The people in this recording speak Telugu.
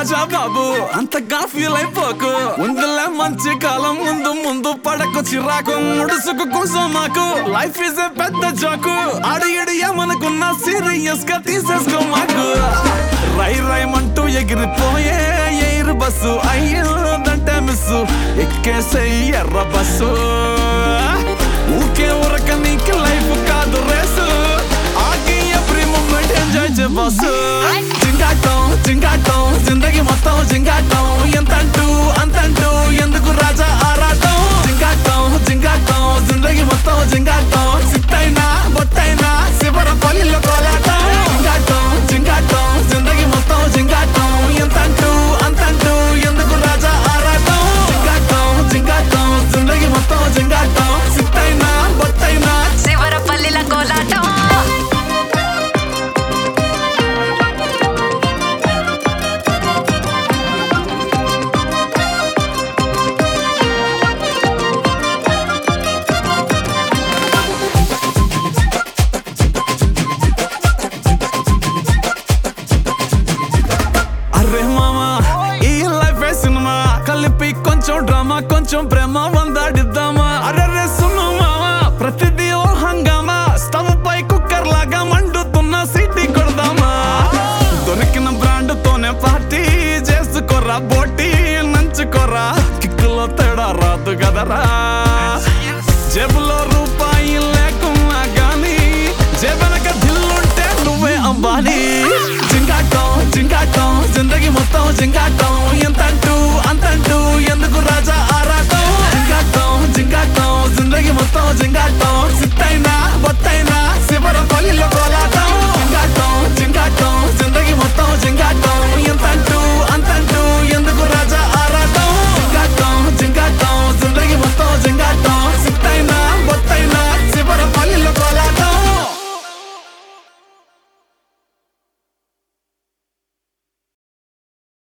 రాజా బాబు అంతగా ఫీల్ అయిపోకు ఉందిలే మంచి కాలం ముందు ముందు పడకు చిరాకు ముడుసుకు కూసోమాకు లైఫ్ ఇస్ ఏ పెద్ద జోకు ఆడు ఇడు ఏమనుకున్నా సీరియస్ గా తీసేసుకో మాకు రై రైమంటూ ఎగిరిపోయే ఎయిర్ బస్సు అయ్యిందంటే మిస్సు ఎక్కేసే ఎర్ర బస్సు ఊకే ఉరక నీకు లైఫ్ కాదు రేసు ఆగి ఎవ్రీ మూమెంట్ ఎంజాయ్ చే బస్సు జింగాటం జింగాటం జిందగీ మొత్తం జింగాటం ఎంతంటూ అంతంటూ ఎందుకు రాజా ఆరాటం జింగాటం జింగాటం జిందగీ మొత్తం జింగాటం సిట్టైనా బొట్టైనా శివర పల్లిలో కోలాటం జింగాటం జింగాటం జిందగీ మొత్తం జింగాటం ఎంతంటూ అంతంటూ ఎందుకు రాజా ఆరాటం జింగాటం జింగాటం జిందగీ మొత్తం జింగాటం సిట్టైనా బొట్టైనా శివరపల్లిల కోలాటం అరే మామా ఈ లైఫ్ సినిమా కలిపి కొంచెం డ్రామా కొంచెం ప్రేమ